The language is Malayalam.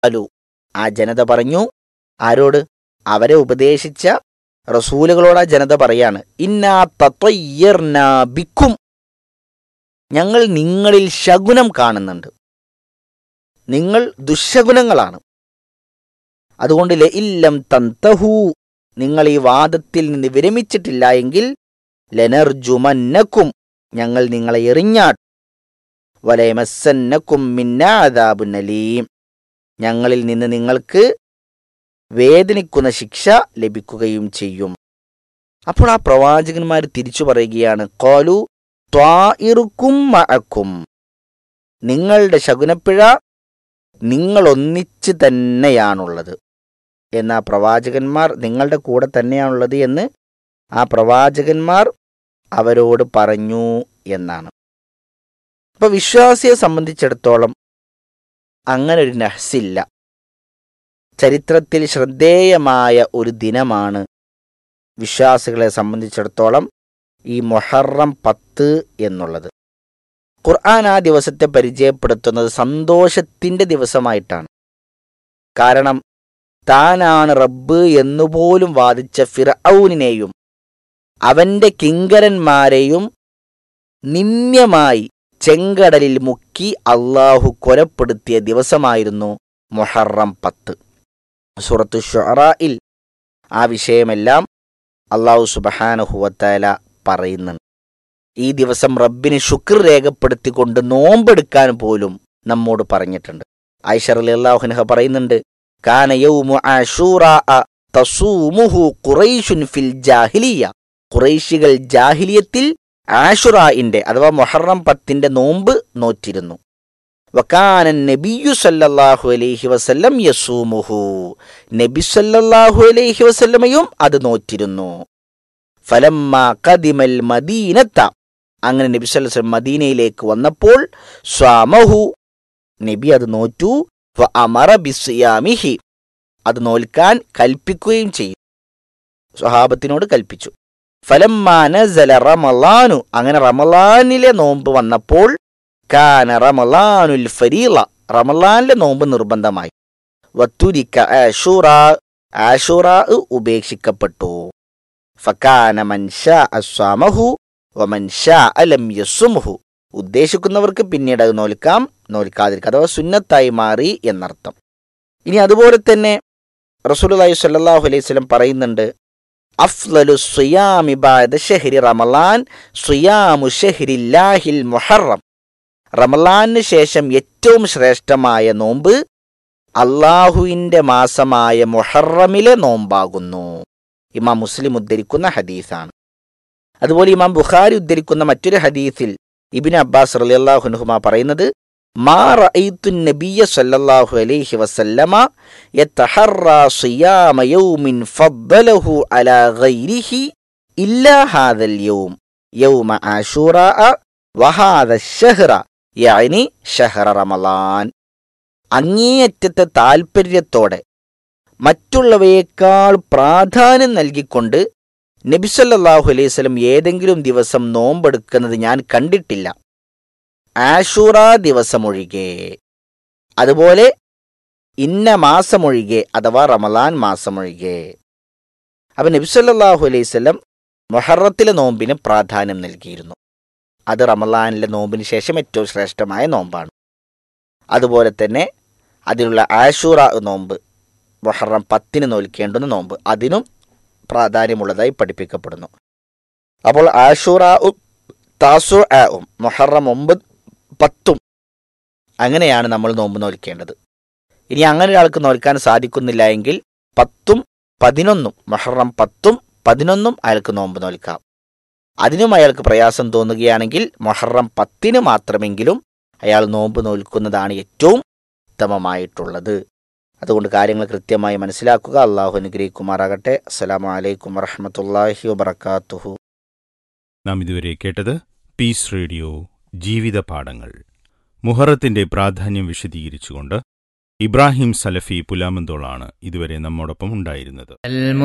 അലു ആ ജനത പറഞ്ഞു ആരോട് അവരെ ഉപദേശിച്ച റസൂലുകളോട് ആ ജനത പറയാണ് ഇന്നാ തത്വയ്യർനാ ബിക്കും ഞങ്ങൾ നിങ്ങളിൽ ശകുനം കാണുന്നുണ്ട് നിങ്ങൾ ദുശകുനങ്ങളാണ് അതുകൊണ്ട് ല ഇല്ലം തന്തഹൂ നിങ്ങൾ ഈ വാദത്തിൽ നിന്ന് വിരമിച്ചിട്ടില്ല എങ്കിൽ ലനർജുമന്നക്കും ഞങ്ങൾ നിങ്ങളെ എറിഞ്ഞാട്ട് വലയമസന്നക്കും മിന്നാദാബുനലീം ഞങ്ങളിൽ നിന്ന് നിങ്ങൾക്ക് വേദനിക്കുന്ന ശിക്ഷ ലഭിക്കുകയും ചെയ്യും അപ്പോൾ ആ പ്രവാചകന്മാർ തിരിച്ചു പറയുകയാണ് കോലു ത്വാഇറുക്കും മഅക്കും നിങ്ങളുടെ ശകുനപ്പിഴ നിങ്ങൾ ഒന്നിച്ച് തന്നെയാണുള്ളത് എന്ന് ആ പ്രവാചകന്മാർ നിങ്ങളുടെ കൂടെ തന്നെയാണുള്ളത് എന്ന് ആ പ്രവാചകന്മാർ അവരോട് പറഞ്ഞു എന്നാണ് അപ്പൊ വിശ്വാസിയെ സംബന്ധിച്ചിടത്തോളം അങ്ങനെ ഒരു നഹ്സില്ല ചരിത്രത്തിൽ ശ്രദ്ധേയമായ ഒരു ദിനമാണ് വിശ്വാസികളെ സംബന്ധിച്ചിടത്തോളം ഈ മൊഹറം പത്ത് എന്നുള്ളത് ഖുർആൻ ആ ദിവസത്തെ പരിചയപ്പെടുത്തുന്നത് സന്തോഷത്തിന്റെ ദിവസമായിട്ടാണ് കാരണം താനാണ് റബ്ബ് എന്നുപോലും വാദിച്ച ഫിർഔനിനെയും അവന്റെ കിങ്കരന്മാരെയും നിന്ദ്യമായി ചെങ്കടലിൽ മുക്കി അള്ളാഹു കൊലപ്പെടുത്തിയ ദിവസമായിരുന്നു മൊഹറം പത്ത് സുറത്തു ഷൊറായിൽ ആ വിഷയമെല്ലാം അള്ളാഹു സുബഹാനുഹുവത്താല പറയുന്നുണ്ട് ഈ ദിവസം റബ്ബിന് ശുക്ർ രേഖപ്പെടുത്തിക്കൊണ്ട് നോമ്പെടുക്കാൻ പോലും നമ്മോട് പറഞ്ഞിട്ടുണ്ട് ഐഷർ അള്ളാഹുനഹ പറയുന്നുണ്ട് കാന യൗമു ആശൂറാ തസൂമുഹു ഖുറൈശുൻ ഫിൽ ജാഹിലിയ ഖുറൈശികൾ ജാഹിലിയത്തിൽ ആഷുറായിന്റെ അഥവാ മൊഹറം പത്തിന്റെ നോമ്പ് നോറ്റിരുന്നു വക്കാനൻ നബിയു സല്ലല്ലാഹു അലൈഹി വസല്ലം യസൂമുഹു നബി സല്ലല്ലാഹു അലൈഹി വസല്ലമയും അത് നോറ്റിരുന്നു ഫലമ്മ കദിമൽ മദീനത്ത അങ്ങനെ നബി സല്ലല്ലാഹു അലൈഹി വസല്ലം മദീനയിലേക്ക് വന്നപ്പോൾ സ്വാമഹു നബി അത് നോറ്റു വ അമറ ബിസ്യാമിഹി അത് നോൽക്കാൻ കൽപ്പിക്കുകയും ചെയ്തു സ്വഹാബത്തിനോട് കൽപ്പിച്ചു ഫലമ്മാനസല റമലാനു അങ്ങനെ റമലാനിലെ നോമ്പ് വന്നപ്പോൾ കാന റമലാനുൽ ഫരീള റമലാനിലെ നോമ്പ് നിർബന്ധമായി വത്തുരിക്ക ആഷുറ ആഷുറ ഉപേക്ഷിക്കപ്പെട്ടു ഫക്കാന മൻഷ അസ്വാമഹു വമൻഷ അലം യസുമുഹു ഉദ്ദേശിക്കുന്നവർക്ക് പിന്നീട് അത് നോൽക്കാം നോൽക്കാതിരിക്കാം അഥവാ സുന്നത്തായി മാറി എന്നർത്ഥം ഇനി അതുപോലെ തന്നെ റസൂലുള്ളാഹി സ്വല്ലല്ലാഹു അലൈഹി വസല്ലം പറയുന്നുണ്ട് അഫ്ലലു സുയാമി ബഅദ ഷഹ്രി റമളാൻ സുയാമു ഷഹ്രില്ലാഹിൽ മുഹറം റമളാനിന് ശേഷം ഏറ്റവും ശ്രേഷ്ഠമായ നോമ്പ് അള്ളാഹുവിൻ്റെ മാസമായ മുഹറമിലെ നോമ്പാകുന്നു ഇമാം മുസ്ലിം ഉദ്ധരിക്കുന്ന ഹദീസാണ് അതുപോലെ ഇമാം ബുഖാരി ഉദ്ധരിക്കുന്ന മറ്റൊരു ഹദീസിൽ ഇബിൻ അബ്ബാസ് റളിയല്ലാഹുനുഹുമ പറയുന്നത് മാ റഅയ്തു നബിയ സല്ലല്ലാഹു അലൈഹി വസല്ലമ യതഹറ സിയാമ യൗമിൻ ഫദ്ദലഹു അലാ ഗൈരിഹി ഇല്ലാ ഹാദൽ യൗം യൗമ ആശൂറാ വഹാദ ഷഹ്റ യഅനി ഷഹ്റ റമളാൻ അങ്ങേയറ്റത്തെ താൽപ്പര്യത്തോടെ മറ്റുള്ളവയേക്കാൾ പ്രാധാന്യം നൽകിക്കൊണ്ട് നബിസല്ലാഹു അലൈഹി സ്വലം ഏതെങ്കിലും ദിവസം നോമ്പെടുക്കുന്നത് ഞാൻ കണ്ടിട്ടില്ല ആഷൂറ ദിവസമൊഴികെ അതുപോലെ ഇന്ന മാസമൊഴികെ അഥവാ റമലാൻ മാസമൊഴികെ അപ്പൊ നബിസല്ലാഹു അലൈഹി സ്വലം മൊഹറത്തിലെ നോമ്പിന് പ്രാധാന്യം നൽകിയിരുന്നു അത് റമലാനിലെ നോമ്പിന് ശേഷം ഏറ്റവും ശ്രേഷ്ഠമായ നോമ്പാണ് അതുപോലെ തന്നെ അതിലുള്ള ആഷൂറ നോമ്പ് മൊഹറം പത്തിന് നോൽക്കേണ്ടുന്ന നോമ്പ് അതിനും പ്രാധാന്യമുള്ളതായി പഠിപ്പിക്കപ്പെടുന്നു അപ്പോൾ ആഷൂറാവും താസു ആവും മൊഹറം ഒമ്പത് പത്തും അങ്ങനെയാണ് നമ്മൾ നോമ്പ് നോൽക്കേണ്ടത് ഇനി അങ്ങനെ ഒരാൾക്ക് നോൽക്കാൻ സാധിക്കുന്നില്ല എങ്കിൽ പത്തും പതിനൊന്നും മൊഹറം പത്തും പതിനൊന്നും അയാൾക്ക് നോമ്പ് നോൽക്കാം അതിനും അയാൾക്ക് പ്രയാസം തോന്നുകയാണെങ്കിൽ മൊഹറം പത്തിന് മാത്രമെങ്കിലും അയാൾ നോമ്പ് നോൽക്കുന്നതാണ് ഏറ്റവും ഉത്തമമായിട്ടുള്ളത് അതുകൊണ്ട് കാര്യങ്ങൾ കൃത്യമായി മനസ്സിലാക്കുക അള്ളാഹു അനുഗ്രഹിക്കുമാറാകട്ടെ അസ്സലാമു അലൈക്കും വറഹമത്തല്ലാഹി വബർക്കാത്തുഹു നാം ഇതുവരെ കേട്ടത് പീസ് റേഡിയോ ജീവിത പാഠങ്ങൾ മുഹറത്തിന്റെ പ്രാധാന്യം വിശദീകരിച്ചുകൊണ്ട് ഇബ്രാഹിം സലഫി പുലാമന്തോളാണ് ഇതുവരെ നമ്മോടൊപ്പം ഉണ്ടായിരുന്നത്